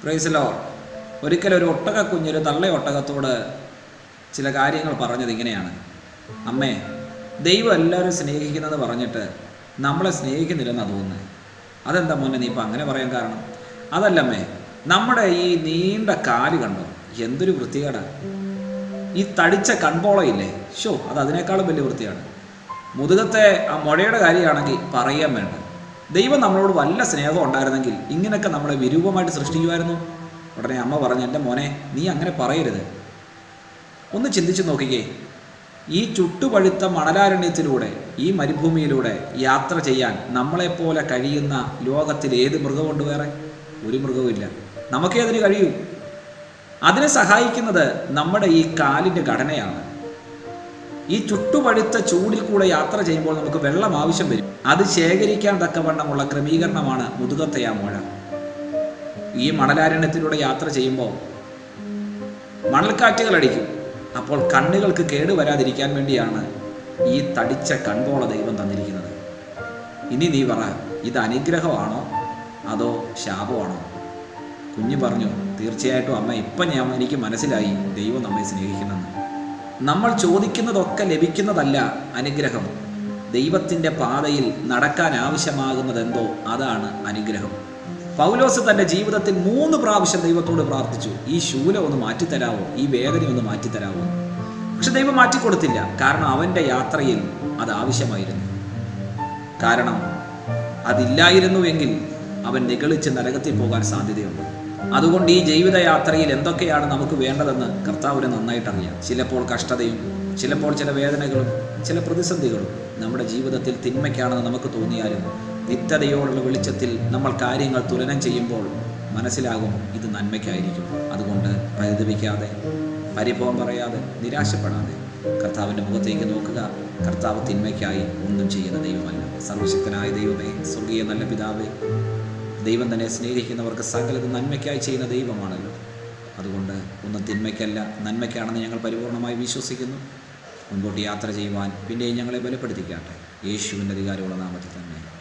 പ്രൈസിലോ ഒരിക്കൽ ഒരു ഒട്ടക കുഞ്ഞൊരു തള്ള ഒട്ടകത്തോട് ചില കാര്യങ്ങൾ പറഞ്ഞത് ഇങ്ങനെയാണ് അമ്മേ ദൈവം എല്ലാവരും സ്നേഹിക്കുന്നത് പറഞ്ഞിട്ട് നമ്മളെ സ്നേഹിക്കുന്നില്ലെന്നാണ് തോന്നുന്നത് അതെന്താ മോനെ നീ ഇപ്പം അങ്ങനെ പറയാൻ കാരണം അതല്ലമ്മേ നമ്മുടെ ഈ നീണ്ട കാല് കണ്ടോ എന്തൊരു വൃത്തികേടാ ഈ തടിച്ച കൺപോളയില്ലേ ഷോ അത് അതിനേക്കാളും വലിയ വൃത്തിയാണ് മുതുകത്തെ ആ മുഴയുടെ കാര്യമാണെങ്കിൽ പറയാൻ വേണ്ട ദൈവം നമ്മളോട് വല്ല സ്നേഹം ഉണ്ടായിരുന്നെങ്കിൽ ഇങ്ങനെയൊക്കെ നമ്മളെ വിരൂപമായിട്ട് സൃഷ്ടിക്കുമായിരുന്നു ഉടനെ അമ്മ പറഞ്ഞു എൻ്റെ മോനെ നീ അങ്ങനെ പറയരുത് ഒന്ന് ചിന്തിച്ചു നോക്കിക്കേ ഈ ചുട്ടുപഴുത്ത മണലാരണ്യത്തിലൂടെ ഈ മരുഭൂമിയിലൂടെ യാത്ര ചെയ്യാൻ നമ്മളെപ്പോലെ കഴിയുന്ന ലോകത്തിൽ ഏത് മൃഗമുണ്ട് വേറെ ഒരു മൃഗവുമില്ല നമുക്കേ അതിന് കഴിയൂ അതിനെ സഹായിക്കുന്നത് നമ്മുടെ ഈ കാലിൻ്റെ ഘടനയാണ് ഈ ചുട്ടുപഴുത്ത ചൂടിൽ കൂടെ യാത്ര ചെയ്യുമ്പോൾ നമുക്ക് വെള്ളം ആവശ്യം വരും അത് ശേഖരിക്കാൻ തക്കവണ്ണമുള്ള ക്രമീകരണമാണ് മുതുകത്തെ ആ മുഴ ഈ മണലാരണ്യത്തിലൂടെ യാത്ര ചെയ്യുമ്പോൾ മണൽക്കാറ്റുകൾ അടിക്കും അപ്പോൾ കണ്ണുകൾക്ക് കേട് വരാതിരിക്കാൻ വേണ്ടിയാണ് ഈ തടിച്ച കൺപോള ദൈവം തന്നിരിക്കുന്നത് ഇനി നീ പറ ഇത് അനുഗ്രഹമാണോ അതോ ശാപമാണോ കുഞ്ഞ് പറഞ്ഞു തീർച്ചയായിട്ടും അമ്മ ഇപ്പം ഞാൻ എനിക്ക് മനസ്സിലായി ദൈവം നമ്മെ സ്നേഹിക്കുന്നെന്ന് നമ്മൾ ചോദിക്കുന്നതൊക്കെ ലഭിക്കുന്നതല്ല അനുഗ്രഹം ദൈവത്തിൻ്റെ പാതയിൽ നടക്കാൻ ആവശ്യമാകുന്നതെന്തോ അതാണ് അനുഗ്രഹം പൗലോസ് തൻ്റെ ജീവിതത്തിൽ മൂന്ന് പ്രാവശ്യം ദൈവത്തോട് പ്രാർത്ഥിച്ചു ഈ ശൂലം ഒന്ന് മാറ്റിത്തരാവോ ഈ വേദന ഒന്ന് മാറ്റിത്തരാവോ എന്ന്. പക്ഷെ ദൈവം മാറ്റിക്കൊടുത്തില്ല കാരണം അവൻ്റെ യാത്രയിൽ അത് ആവശ്യമായിരുന്നു കാരണം അതില്ലായിരുന്നുവെങ്കിൽ അവൻ നിഗളിച്ച് നരകത്തിൽ പോകാൻ സാധ്യതയുണ്ട് അതുകൊണ്ട് ഈ ജീവിതയാത്രയിൽ എന്തൊക്കെയാണ് നമുക്ക് വേണ്ടതെന്ന് കർത്താവിന് നന്നായിട്ട് അറിയാം ചിലപ്പോൾ കഷ്ടതയും ചിലപ്പോൾ ചില വേദനകളും ചില പ്രതിസന്ധികളും നമ്മുടെ ജീവിതത്തിൽ തിന്മയ്ക്കാണെന്ന് നമുക്ക് തോന്നിയാലും നിത്യതയോടുള്ള വെളിച്ചത്തിൽ നമ്മൾ കാര്യങ്ങൾ തുലനം ചെയ്യുമ്പോൾ മനസ്സിലാകും ഇത് നന്മയ്ക്കായിരിക്കും അതുകൊണ്ട് പരിതപിക്കാതെ പരിഭവം പറയാതെ നിരാശപ്പെടാതെ കർത്താവിൻ്റെ മുഖത്തേക്ക് നോക്കുക കർത്താവ് തിന്മയ്ക്കായി ഒന്നും ചെയ്യുന്ന ദൈവമല്ല സർവശക്തനായ ദൈവമേ സ്വർഗീയ നല്ല പിതാവേ ദൈവം തന്നെ സ്നേഹിക്കുന്നവർക്ക് സകലത് നന്മയ്ക്കായി ചെയ്യുന്ന ദൈവമാണല്ലോ അതുകൊണ്ട് ഒന്നും തിന്മയ്ക്കല്ല നന്മയ്ക്കാണെന്ന് ഞങ്ങൾ പരിപൂർണമായി വിശ്വസിക്കുന്നു മുൻപോട്ട് യാത്ര ചെയ്യുവാൻ പിന്നെയും ഞങ്ങളെ ബലപ്പെടുത്തിക്കാട്ടെ യേശുവിൻ്റെ അധികാരമുള്ള നാമത്തിൽ തന്നെ